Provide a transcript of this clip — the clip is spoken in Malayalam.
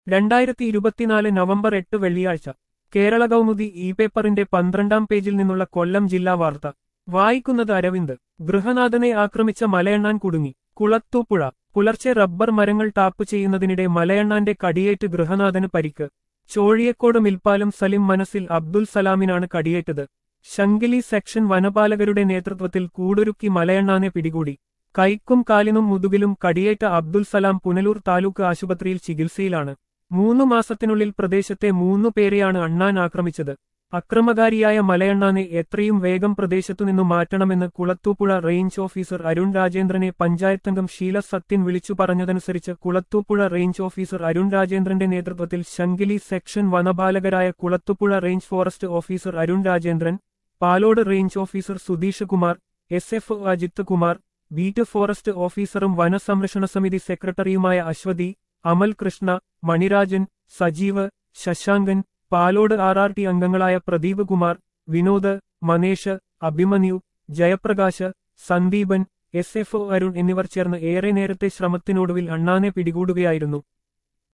രണ്ടായിരത്തി ഇരുപത്തിനാല് നവംബർ എട്ട് വെള്ളിയാഴ്ച കേരള കൗമുദി ഇ പേപ്പറിന്റെ പന്ത്രണ്ടാം പേജിൽ നിന്നുള്ള കൊല്ലം ജില്ലാ വാർത്ത വായിക്കുന്നത് അരവിന്ദ് ഗൃഹനാഥനെ ആക്രമിച്ച മലയണ്ണാൻ കുടുങ്ങി കുളത്തൂപ്പുഴ പുലർച്ചെ റബ്ബർ മരങ്ങൾ ടാപ്പ് ചെയ്യുന്നതിനിടെ മലയണ്ണാന്റെ കടിയേറ്റ് ഗൃഹനാഥന് പരിക്ക് ചോഴിയക്കോട് മിൽപ്പാലം സലിം മനസ്സിൽ അബ്ദുൽ സലാമിനാണ് കടിയേറ്റത് ശങ്കിലി സെക്ഷൻ വനപാലകരുടെ നേതൃത്വത്തിൽ കൂടൊരുക്കി മലയണ്ണാനെ പിടികൂടി കൈക്കും കാലിനും മുതുകിലും കടിയേറ്റ അബ്ദുൽ സലാം പുനലൂർ താലൂക്ക് ആശുപത്രിയിൽ ചികിത്സയിലാണ് മൂന്നു മാസത്തിനുള്ളിൽ പ്രദേശത്തെ മൂന്നു പേരെയാണ് അണ്ണാൻ ആക്രമിച്ചത് അക്രമകാരിയായ മലയണ്ണാനെ എത്രയും വേഗം പ്രദേശത്തുനിന്നു മാറ്റണമെന്ന് കുളത്തൂപ്പുഴ റേഞ്ച് ഓഫീസർ അരുൺ രാജേന്ദ്രനെ പഞ്ചായത്തംഗം ഷീല സത്യൻ വിളിച്ചു പറഞ്ഞതനുസരിച്ച് കുളത്തൂപ്പുഴ റേഞ്ച് ഓഫീസർ അരുൺ രാജേന്ദ്രന്റെ നേതൃത്വത്തിൽ ശങ്കിലി സെക്ഷൻ വനപാലകരായ Kulathupuzha range forest officer Arun Rajendran Palode range officer Sudheesh Kumar S F Ajith Kumar beat forest ഓഫീസറും വനസംരക്ഷണ സമിതി സെക്രട്ടറിയുമായ Aswathy Amal Krishna Manirajan Sajeev Sasankan Palode R R T അംഗങ്ങളായ പ്രദീപ് കുമാർ വിനോദ് മനേഷ് അഭിമന്യു ജയപ്രകാശ് സന്ദീപൻ എസ് എഫ് അരുൺ എന്നിവർ ചേർന്ന് ഏറെ നേരത്തെ ശ്രമത്തിനൊടുവിൽ അണ്ണാനെ പിടികൂടുകയായിരുന്നു